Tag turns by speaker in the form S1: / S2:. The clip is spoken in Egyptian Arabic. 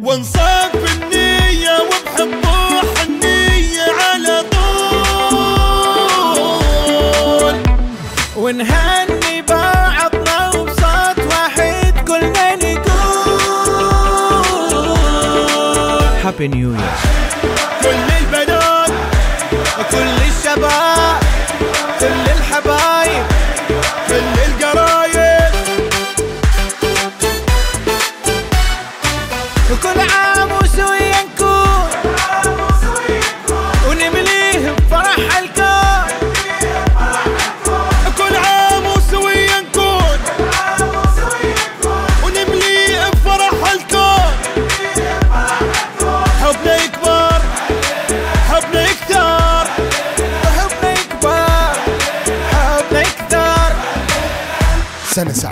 S1: وانصاف النية وبحبه حنية على طول
S2: ونهني بعضنا وبصوت واحد كلنا نقول هابي نيو يير
S1: كل البنات
S2: كل الشباب كل الحبايب
S1: كل القرايب
S2: وكل عام وسويا نكون ونمليه بفرح الكون
S1: كل عام وسويا نكون ونملي بفرح الكون حبنا يكبر حبنا يكتر
S2: حبنا يكبر حبنا يكثر
S1: سنة سعيدة